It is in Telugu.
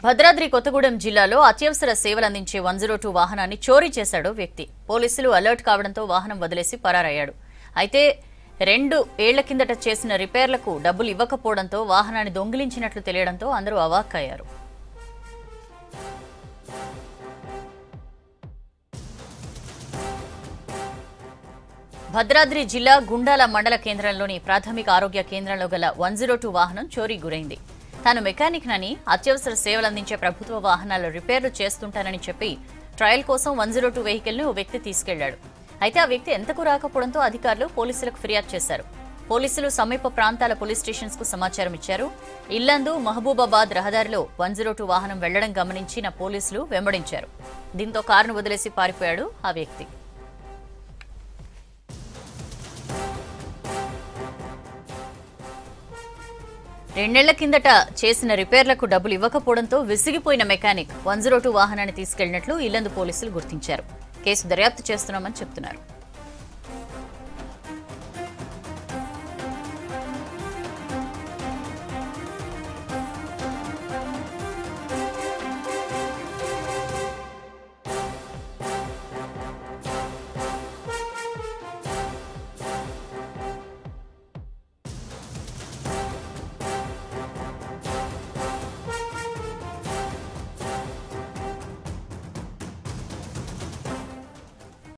భద్రాద్రి కొత్తగూడెం జిల్లాలో అత్యవసర సేవలు అందించే వన్ జీరో టూ వాహనాన్ని చోరీ చేశాడు వ్యక్తి పోలీసులు అలర్ట్ కావడంతో వాహనం వదిలేసి పరారయ్యాడు అయితే రెండు ఏళ్ల కిందట చేసిన రిపేర్లకు డబ్బులు ఇవ్వకపోవడంతో వాహనాన్ని దొంగిలించినట్లు తెలియడంతో అందరూ అవాక్కయ్యారు భద్రాద్రి జిల్లా గుండాల మండల కేంద్రంలోని ప్రాథమిక ఆరోగ్య కేంద్రంలో గల వన్ జీరో టూ వాహనం చోరీ గురైంది తాను మెకానిక్ నని అత్యవసర సేవలు అందించే ప్రభుత్వ వాహనాల రిపేర్లు చేస్తుంటానని చెప్పి ట్రయల్ కోసం వన్ జీరో టూ వెహికల్ ను ఓ వ్యక్తి తీసుకెళ్లాడు అయితే ఆ వ్యక్తి ఎంతకు రాకపోవడంతో అధికారులు పోలీసులకు ఫిర్యాదు చేశారు పోలీసులు సమీప ప్రాంతాల పోలీస్ స్టేషన్స్ కు సమాచారం ఇచ్చారు ఇల్లందు మహబూబాబాద్ రహదారిలో వన్ జీరో టూ వాహనం వెళ్లడం గమనించిన పోలీసులు వెంబడించారు దీంతో కారును వదిలేసి పారిపోయాడు ఆ వ్యక్తి రెండేళ్ల కిందట చేసిన రిపేర్లకు డబ్బులు ఇవ్వకపోవడంతో విసిగిపోయిన మెకానిక్ వన్ జీరో టూ వాహనాన్ని తీసుకెళ్లినట్లు ఇల్లందు పోలీసులు గుర్తించారు కేసు దర్యాప్తు చేస్తున్నామని చెప్తున్నారు